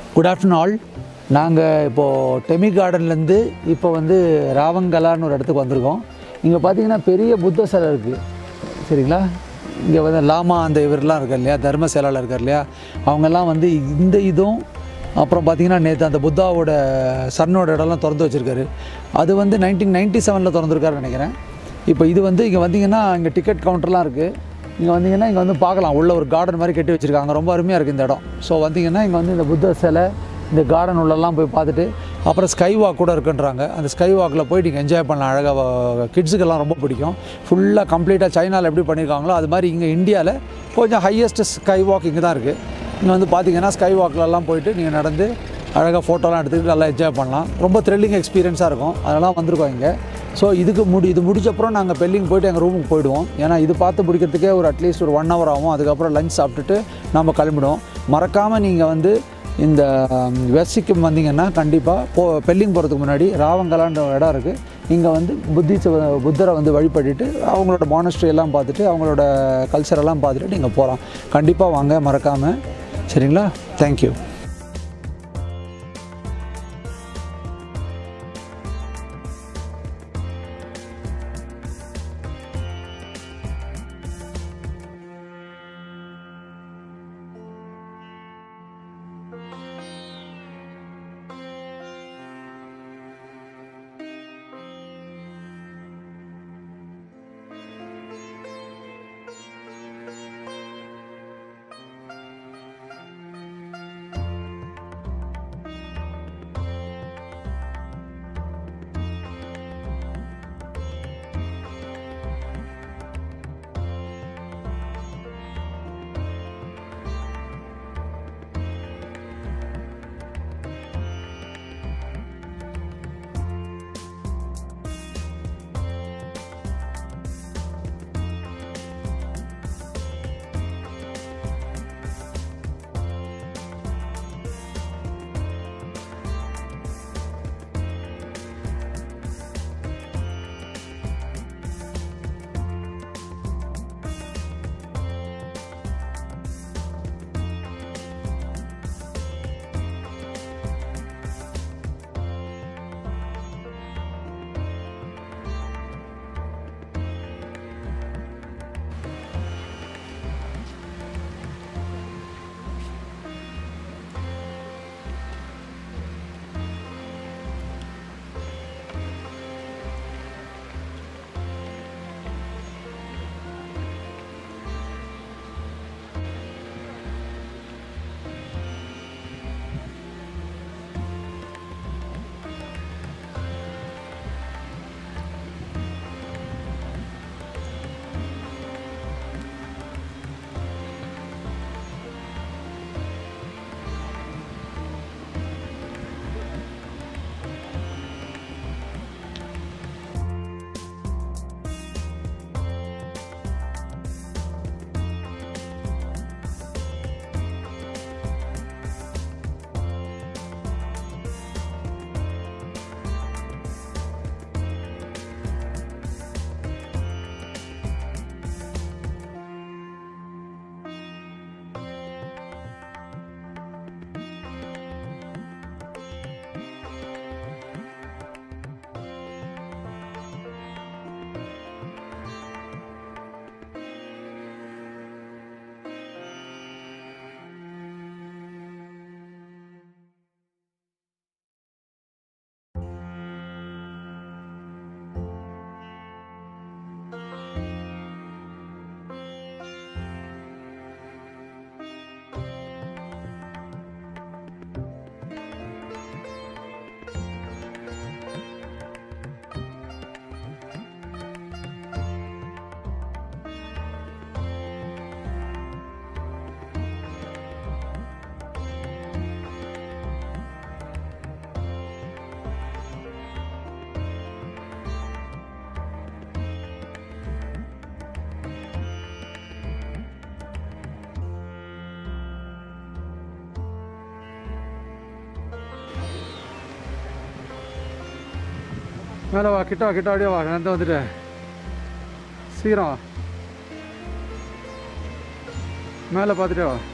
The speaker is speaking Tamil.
குட் ஆஃப்டர்நூன் ஆல் நாங்கள் இப்போது டெமி கார்டன்லேருந்து இப்போ வந்து ராவங்கலான்னு ஒரு இடத்துக்கு வந்திருக்கோம் இங்கே பார்த்தீங்கன்னா பெரிய புத்த சிலை இருக்குது சரிங்களா இங்கே வந்து லாமா அந்த இவரெல்லாம் இருக்கார் இல்லையா தர்மசேலாவில் இருக்கார் இல்லையா அவங்கெல்லாம் வந்து இந்த இதுவும் அப்புறம் பார்த்தீங்கன்னா நேற்று அந்த புத்தாவோட சன்னோட இடம்லாம் திறந்து வச்சுருக்காரு அது வந்து நைன்டீன் நைன்ட்டி செவனில் திறந்துருக்காருன்னு நினைக்கிறேன் இப்போ இது வந்து இங்கே வந்தீங்கன்னா இங்கே டிக்கெட் கவுண்டர்லாம் இருக்குது இங்கே வந்தீங்கன்னா இங்கே வந்து பார்க்கலாம் உள்ள ஒரு கார்டன் மாதிரி கட்டி வச்சுருக்காங்க ரொம்ப அருமையாக இருக்குது இந்த இடம் ஸோ வந்தீங்கன்னா இங்கே வந்து இந்த புத்த சிலை இந்த கார்டன் உள்ளெல்லாம் போய் பார்த்துட்டு அப்புறம் ஸ்கை வாக் கூட இருக்குன்றாங்க அந்த ஸ்கை வாக்கில் போய் நீங்கள் என்ஜாய் பண்ணலாம் அழகாக கிட்ஸுக்கெல்லாம் ரொம்ப பிடிக்கும் ஃபுல்லாக கம்ப்ளீட்டாக சைனாவில் எப்படி பண்ணியிருக்காங்களோ அது மாதிரி இங்கே இந்தியாவில் கொஞ்சம் ஹையஸ்ட் ஸ்கை வாக் இங்கே தான் இருக்குது இங்கே வந்து பார்த்தீங்கன்னா ஸ்கை வாக்லலாம் போயிட்டு நீங்கள் நடந்து அழகாக ஃபோட்டோலாம் எடுத்துக்கிட்டு நல்லா என்ஜாய் பண்ணலாம் ரொம்ப த்ரில்லிங் எக்ஸ்பீரியன்ஸாக இருக்கும் அதெல்லாம் வந்திருக்கோம் இங்கே ஸோ இதுக்கு முடி இது முடிச்சப்புறம் நாங்கள் பெல்லிங் போயிட்டு எங்கள் ரூமுக்கு போயிடுவோம் ஏன்னா இது பார்த்து முடிக்கிறதுக்கே ஒரு அட்லீஸ்ட் ஒரு ஒன் ஹவர் ஆகும் அதுக்கப்புறம் லஞ்ச் சாப்பிட்டுட்டு நம்ம கிளம்பிடுவோம் மறக்காமல் நீங்கள் வந்து இந்த வெஸ்டிக்கும் வந்தீங்கன்னா கண்டிப்பாக போ பெல்லிங் போகிறதுக்கு முன்னாடி ராவங்கலான்ற ஒரு இடம் இருக்குது இங்கே வந்து புத்திச புத்தரை வந்து வழிபட்டுட்டு அவங்களோட மானஸ்ட்ரி எல்லாம் பார்த்துட்டு அவங்களோட கல்ச்சரெல்லாம் பார்த்துட்டு நீங்கள் போகலாம் கண்டிப்பாக வாங்க மறக்காமல் சரிங்களா தேங்க்யூ மேலே வா கிட்ட வா கிட்ட அப்படியே வா நான் வந்துட்டேன் சீக்கிரம் வா மேலே பார்த்துட்டே வா